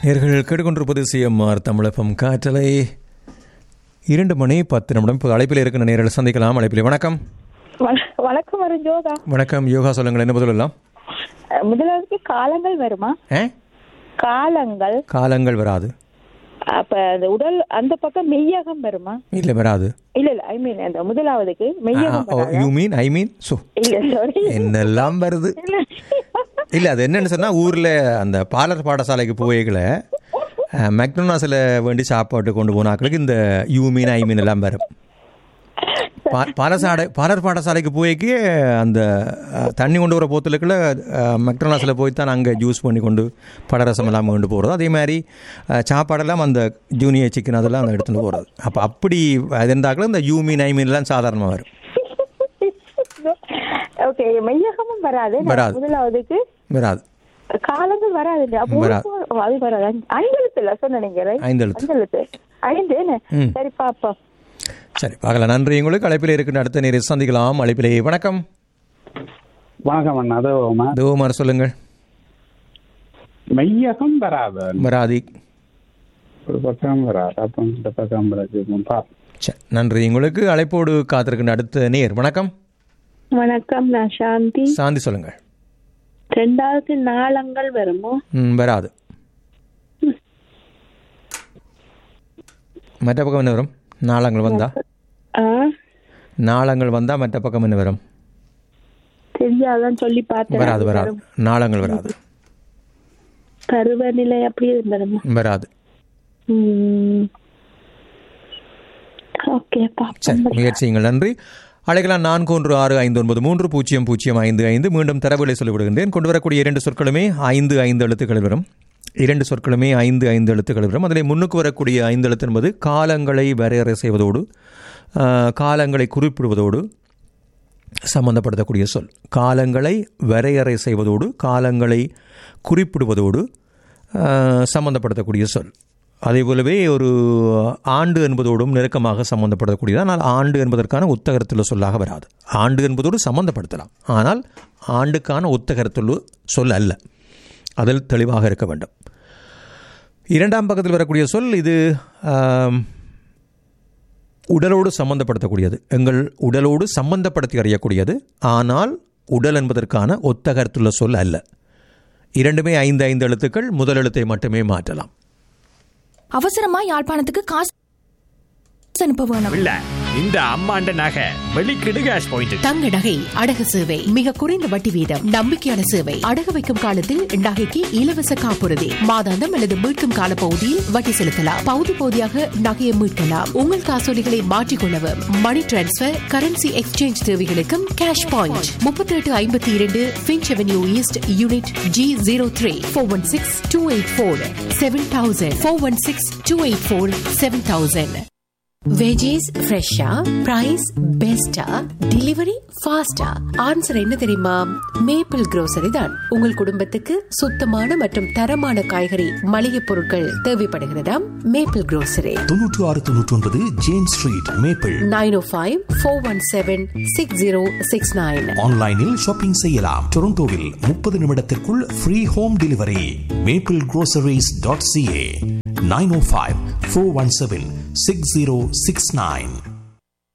நேர்கள் கேட்டுக்கொண்டிருப்பது சிஎம்ஆர் தமிழப்பம் காற்றலை இரண்டு மணி பத்து நிமிடம் இப்போ அழைப்பில் இருக்கிற நேரில் சந்திக்கலாம் அழைப்பில் வணக்கம் வண- வணக்கம் வரும் ஜோகா வணக்கம் யோகா சொல்லுங்கள் என்ன முதலாம் அஹ் முதலாவது காலங்கள் வருமா ஏ காலங்கள் காலங்கள் வராது அப்ப அந்த உடல் அந்த பக்கம் மெய்யகம் வருமா இல்லை வராது இல்ல இல்ல ஐ மீன் அந்த முதலாவதுக்கு மெய்யகம் வராதா? You mean I mean so இல்ல சாரி என்னெல்லாம் வருது இல்லை அது என்னன்னு சொன்னால் ஊரில் அந்த பாலர் பாடசாலைக்கு போய்களை மெக்டோனாஸில் வேண்டி சாப்பாட்டு கொண்டு போனாக்களுக்கு இந்த யூ மீன் ஐ மீன் எல்லாம் வரும் பா- பாலசாடை பாலர் பாடசாலைக்கு போய்க்கு அந்த அஹ், தண்ணி கொண்டு வர போத்தலுக்குள்ள மெக்டோனாஸில் போய் தான் அங்கே ஜூஸ் பண்ணி கொண்டு படரசம் எல்லாம் கொண்டு போகிறது அதே மாதிரி அஹ், சாப்பாடெல்லாம் அந்த ஜூனியர் சிக்கன் அதெல்லாம் அந்த எடுத்துகிட்டு போகிறது அப்போ அப்படி அது இருந்தாக்களும் இந்த யூ மீன் ஐ மீன்லாம் சாதாரணமாக வரும் ஓகே மெய்யகமும் வராது வராது. முதலாவதுக்கு வராது காலங்கள் வராது அப்ப வராது. ஒரு- ஓ, அது வராது ஐந்தெழுத்து இல்ல சொன்ன நீங்க right? ஐந்தெழுத்து. ஐந்தெழுத்து ஐந்து என்ன ம். சரி பாப்பா சரி பார்க்கலாம் நன்றி உங்களுக்கு அழைப்பில் இருக்கின்ற அடுத்த நேரை சந்திக்கலாம் அழைப்பிலே வணக்கம் வணக்கம் அண்ணா அது தேவமார் சொல்லுங்கள் மெய்யகம் வராது வராதி ஒரு பக்கம் வராது அப்போ இந்த பக்கம் வராது பா சரி நன்றி உங்களுக்கு அழைப்போடு காத்திருக்கின்ற அடுத்த நேர் வணக்கம் வணக்கம் நான் சாந்தி சாந்தி சொல்லுங்கள் ரெண்டாவது நாளங்கள் வருமோ ம், வராது மற்ற பக்கம் என்ன வரும் நாளங்கள் வந்தா ஆ நாளங்கள் வந்தா மற்ற பக்கம் என்ன வரும் தெரியாதான் சொல்லி பார்த்தேன் வராது வராது நாளங்கள் வராது பருவநிலை அப்படியே வருமா வராது ஓகே சரி முயற்சியுங்கள் நன்றி அழைக்கலாம் நான்கு ஒன்று ஆறு ஐந்து ஒன்பது மூன்று பூஜ்ஜியம் பூஜ்ஜியம் ஐந்து ஐந்து மீண்டும் தரவுகளை சொல்லிவிடுகின்றேன் கொண்டு வரக்கூடிய இரண்டு சொற்களுமே ஐந்து ஐந்து எழுத்துக்கள் வரும் இரண்டு சொற்களுமே ஐந்து ஐந்து எழுத்துக்கள் வரும் அதில் முன்னுக்கு வரக்கூடிய ஐந்து எழுத்து என்பது காலங்களை வரையறை செய்வதோடு ஆஹ், காலங்களை குறிப்பிடுவதோடு சம்பந்தப்படுத்தக்கூடிய சொல் காலங்களை வரையறை செய்வதோடு காலங்களை குறிப்பிடுவதோடு ஆஹ், சம்பந்தப்படுத்தக்கூடிய சொல் அதே போலவே ஒரு ஆண்டு என்பதோடும் நெருக்கமாக சம்பந்தப்படக்கூடியது ஆனால் ஆண்டு என்பதற்கான உத்தகரத்துள்ள சொல்லாக வராது ஆண்டு என்பதோடு சம்பந்தப்படுத்தலாம் ஆனால் ஆண்டுக்கான உத்தகரத்துள்ள சொல் அல்ல அதில் தெளிவாக இருக்க வேண்டும் இரண்டாம் பக்கத்தில் வரக்கூடிய சொல் இது ஆம், உடலோடு சம்பந்தப்படுத்தக்கூடியது எங்கள் உடலோடு சம்பந்தப்படுத்தி அறியக்கூடியது ஆனால் உடல் என்பதற்கான ஒத்தகர்த்துள்ள சொல் அல்ல இரண்டுமே ஐந்து ஐந்து எழுத்துக்கள் முதல் எழுத்தை மட்டுமே மாற்றலாம் அவசரமா யாழ்ப்பாணத்துக்கு காசு அனுப்ப வேணும் இல்ல இந்த அம்மாண்ட நகை வெளிக்கிடு கேஷ் பாயிண்ட் தங்க நகை அடகு சேவை மிக குறைந்த வட்டி வீதம் நம்பிக்கையான சேவை அடகு வைக்கும் காலத்தில் நகைக்கு இலவச காப்புறுதி மாதாந்தம் அல்லது மீட்கும் கால பகுதியில் வட்டி செலுத்தலாம் பகுதி பகுதியாக நகையை மீட்கலாம் உங்கள் காசோலிகளை மாற்றிக்கொள்ளவும் மணி டிரான்ஸ்பர் கரன்சி எக்ஸ்சேஞ்ச் தேவைகளுக்கும் கேஷ் பாயிண்ட் முப்பத்தி எட்டு ஐம்பத்தி இரண்டு Finch avenue east unit G zero three four one six two eight four seven thousand four one six two eight four seven thousand veggies ஃப்ரெஷ்ஷா பிரைஸ் பெஸ்டா delivery ஃபாஸ்டா answer என்ன தெரியுமா மேப்பிள் grocery தான் உங்கள் குடும்பத்துக்கு சுத்தமான மற்றும் தரமான காய்கறி மளிகை பொருட்கள் தேவைப்படுகிறதா மேப்பிள் grocery தொன்னூற்று ஆறு தொன்னூற்றி ஒன்பது James street maple nine O five four one seven six zero six nine ஆன்லைனில் ஷாப்பிங் செய்யலாம் டொரண்டோவில் முப்பது நிமிடத்திற்குள் free home delivery maple groceries.ca dot CA nine O five four one seven six zero six nine